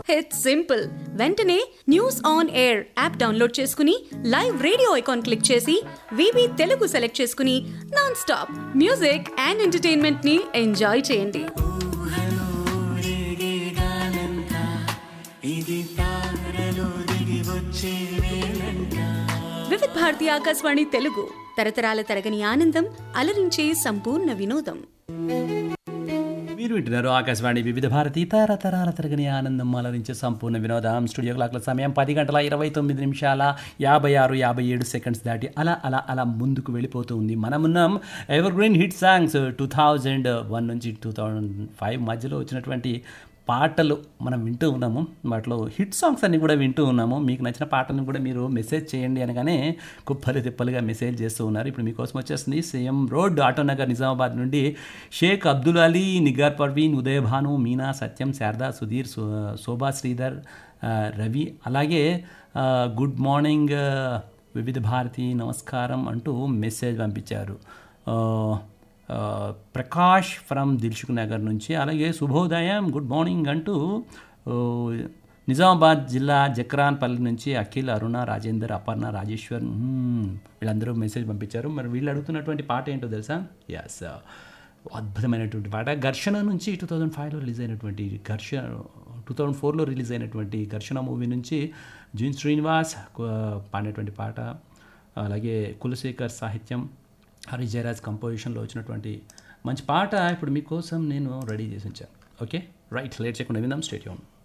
it's simple వెంటనే news on air app download చేసుకుని live radio icon click చేసి VV Telugu select చేసుకుని non stop music and entertainment ని enjoy చేయండి వివిధ భారతి ఆకాశవాణి తెలుగు తరతరాల తరగని ఆనందం అలరించే సంపూర్ణ వినోదం మీరు వింటున్నారు ఆకాశవాణి వివిధ భారతి తరతరాల తరగని ఆనందం అలరించే సంపూర్ణ వినోదం స్టూడియో క్లాక్ల సమయం పది గంటల ఇరవై తొమ్మిది నిమిషాల యాభై ఆరు యాభై ఏడు సెకండ్స్ దాటి అలా అలా అలా ముందుకు వెళ్ళిపోతూ ఉంది మనమున్నాం evergreen hit songs two thousand one నుంచి టూ థౌజండ్ ఫైవ్ మధ్యలో వచ్చినటువంటి పాటలు మనం వింటూ ఉన్నాము వాటిలో హిట్ సాంగ్స్ అన్ని కూడా వింటూ ఉన్నాము మీకు నచ్చిన పాటలను కూడా మీరు మెసేజ్ చేయండి అనగానే కుప్పలు తిప్పలుగా మెసేజ్ చేస్తూ ఉన్నారు ఇప్పుడు మీకోసం వచ్చేస్తుంది సీఎం రోడ్ ఆటోనగర్ నిజామాబాద్ నుండి షేక్ అబ్దుల్ అలీ నిగార్ పర్వీన్ ఉదయ్ భాను మీనా సత్యం శారదా సుధీర్ సో శోభా శ్రీధర్ ఆ, రవి అలాగే ఆ, గుడ్ మార్నింగ్ ఆ, వివిధ భారతి నమస్కారం అంటూ మెసేజ్ పంపించారు ఆ, ఆ, ప్రకాష్ ఫ్రమ్ దిల్సుఖ్ నగర్ నుంచి అలాగే శుభోదయం గుడ్ మార్నింగ్ అంటూ ఓ, నిజామాబాద్ జిల్లా జక్రాన్పల్లి నుంచి అఖిల్ అరుణ రాజేందర్ అపర్ణ రాజేశ్వర్ మ్మ్, వీళ్ళందరూ మెసేజ్ పంపించారు మరి వీళ్ళు అడుగుతున్నటువంటి పాట ఏంటో తెలుసా ఎస్ అద్భుతమైనటువంటి పాట ఘర్షణ నుంచి టూ థౌజండ్ ఫైవ్లో రిలీజ్ అయినటువంటి ఘర్షణ టూ థౌజండ్ ఫోర్లో రిలీజ్ అయినటువంటి ఘర్షణ మూవీ నుంచి జీన్ శ్రీనివాస్ కు- పాడినటువంటి పాట అలాగే కులశేఖర్ సాహిత్యం హరి జయరాజ్ కంపోజిషన్లో వచ్చినటువంటి మంచి పాట ఇప్పుడు మీకోసం నేను రెడీ చేసి ఉంచాను ఓకే రైట్ లేట్ చేయకుండా విందాం స్టేట్